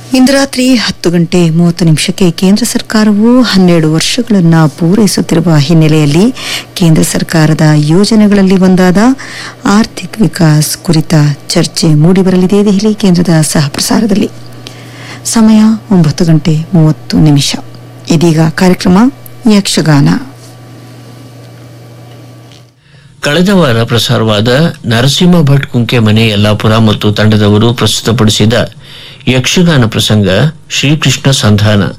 ಇಂದು ರಾತ್ರಿ ಹತ್ತು ಗಂಟೆ ಮೂವತ್ತು ನಿಮಿಷಕ್ಕೆ ಕೇಂದ್ರ ಸರ್ಕಾರವು ಹನ್ನೆರಡು ವರ್ಷಗಳನ್ನು ಪೂರೈಸುತ್ತಿರುವ ಹಿನ್ನೆಲೆಯಲ್ಲಿ ಕೇಂದ್ರ ಸರ್ಕಾರದ ಯೋಜನೆಗಳಲ್ಲಿ ಒಂದಾದ ಆರ್ಥಿಕ ವಿಕಾಸ್ ಕುರಿತ ಚರ್ಚೆ ಮೂಡಿಬರಲಿದೆ ದೆಹಲಿ ಕೇಂದ್ರದ ಸಹ ಪ್ರಸಾರದಲ್ಲಿ ಸಮಯ ಒಂಬತ್ತು ಗಂಟೆ ಮೂವತ್ತು ನಿಮಿಷ ಇದೀಗ ಕಾರ್ಯಕ್ರಮ ಯಕ್ಷಗಾನ ಕಳೆದ ವಾರ ಪ್ರಸಾರವಾದ ನರಸಿಂಹ ಭಟ್ ಕುಂಕೆಮನೆ ಯಲ್ಲಾಪುರ ಮತ್ತು ತಂಡದವರು ಪ್ರಸ್ತುತಪಡಿಸಿದ ಯಕ್ಷಗಾನ ಪ್ರಸಂಗ ಶ್ರೀಕೃಷ್ಣ ಸಂಧಾನ